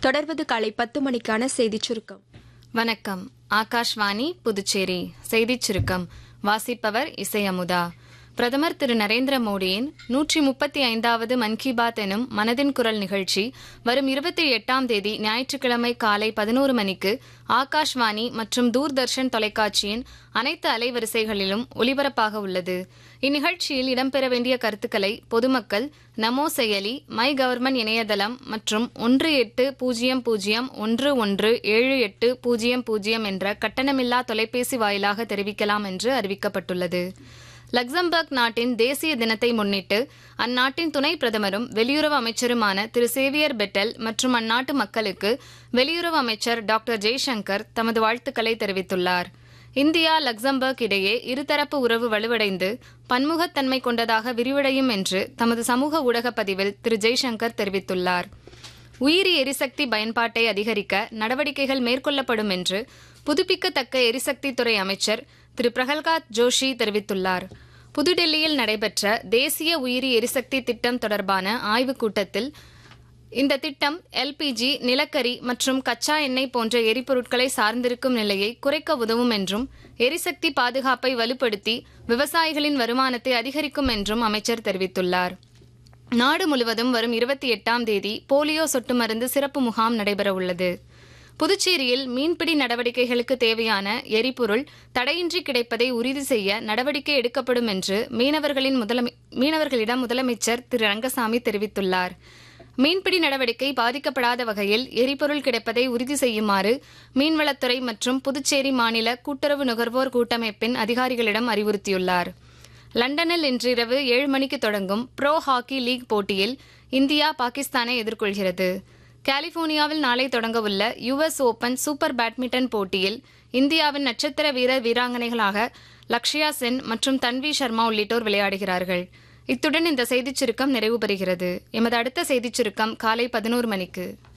தொடர்வது காலை பத்து மணிக்கான செய்திச் சுருக்கம் வணக்கம் ஆகாஷ்வாணி புதுச்சேரி செய்திச் சுருக்கம் வாசிப்பவர் இசை அமுதா பிரதமர் திரு நரேந்திர மோடியின் நூற்றி முப்பத்தி ஐந்தாவது மன் கி பாத் எனும் மனதின் குரல் நிகழ்ச்சி வரும் இருபத்தி எட்டாம் தேதி ஞாயிற்றுக்கிழமை காலை பதினோரு மணிக்கு ஆகாஷ்வாணி மற்றும் தூர்தர்ஷன் தொலைக்காட்சியின் அனைத்து அலைவரிசைகளிலும் ஒலிபரப்பாக உள்ளது இந்நிகழ்ச்சியில் இடம்பெற வேண்டிய கருத்துக்களை பொதுமக்கள் நமோ செயலி மை கவர்மெண்ட் இணையதளம் மற்றும் ஒன்று எட்டு பூஜ்ஜியம் பூஜ்ஜியம் ஒன்று ஒன்று ஏழு எட்டு பூஜ்ஜியம் பூஜ்ஜியம் என்ற கட்டணமில்லா தொலைபேசி வாயிலாக தெரிவிக்கலாம் என்று அறிவிக்கப்பட்டுள்ளது லக்சம்பர்க் நாட்டின் தேசிய தினத்தை முன்னிட்டு அந்நாட்டின் துணை பிரதமரும் வெளியுறவு அமைச்சருமான திரு சேவியர் பெட்டல் மற்றும் அந்நாட்டு மக்களுக்கு வெளியுறவு அமைச்சர் டாக்டர் ஜெய்சங்கர் தமது வாழ்த்துக்களை தெரிவித்துள்ளார் இந்தியா லக்சம்பர்க் இடையே இருதரப்பு உறவு வலுவடைந்து பன்முகத்தன்மை கொண்டதாக விரிவடையும் என்று தமது சமூக ஊடக பதிவில் திரு ஜெய்சங்கர் தெரிவித்துள்ளார் உயிரி எரிசக்தி பயன்பாட்டை அதிகரிக்க நடவடிக்கைகள் மேற்கொள்ளப்படும் என்று புதுப்பிக்கத்தக்க எரிசக்தி துறை அமைச்சர் திரு பிரகல்காத் ஜோஷி தெரிவித்துள்ளார் புதுடெல்லியில் நடைபெற்ற தேசிய உயிரி எரிசக்தி திட்டம் தொடர்பான ஆய்வுக் கூட்டத்தில் இந்த திட்டம் எல்பிஜி நிலக்கரி மற்றும் கச்சா எண்ணெய் போன்ற எரிபொருட்களை சார்ந்திருக்கும் நிலையை குறைக்க உதவும் என்றும் எரிசக்தி பாதுகாப்பை வலுப்படுத்தி விவசாயிகளின் வருமானத்தை அதிகரிக்கும் என்றும் அமைச்சர் தெரிவித்துள்ளார் நாடு முழுவதும் வரும் இருபத்தி எட்டாம் தேதி போலியோ சொட்டு மருந்து சிறப்பு முகாம் நடைபெறவுள்ளது புதுச்சேரியில் மீன்பிடி நடவடிக்கைகளுக்கு தேவையான எரிபொருள் தடையின்றி கிடைப்பதை உறுதி செய்ய நடவடிக்கை எடுக்கப்படும் என்று மீனவர்களின் முதலமை மீனவர்களிடம் முதலமைச்சர் திரு ரங்கசாமி தெரிவித்துள்ளார் மீன்பிடி நடவடிக்கை பாதிக்கப்படாத வகையில் எரிபொருள் கிடைப்பதை உறுதி செய்யுமாறு மீன்வளத்துறை மற்றும் புதுச்சேரி மாநில கூட்டுறவு நுகர்வோர் கூட்டமைப்பின் அதிகாரிகளிடம் அறிவுறுத்தியுள்ளார் லண்டனில் இன்றிரவு ஏழு மணிக்கு தொடங்கும் ப்ரோ ஹாக்கி லீக் போட்டியில் இந்தியா பாகிஸ்தானை எதிர்கொள்கிறது கலிபோர்னியாவில் நாளை தொடங்கவுள்ள யுஎஸ் ஓபன் சூப்பர் பேட்மிண்டன் போட்டியில் இந்தியாவின் நட்சத்திர வீரர் வீராங்கனைகளாக லக்ஷயா சென் மற்றும் தன்வி சர்மா உள்ளிட்டோர் விளையாடுகிறார்கள் இத்துடன் இந்த செய்திச் சுருக்கம் நிறைவு பெறுகிறது எமது அடுத்த செய்திச் சுருக்கம் காலை பதினோரு மணிக்கு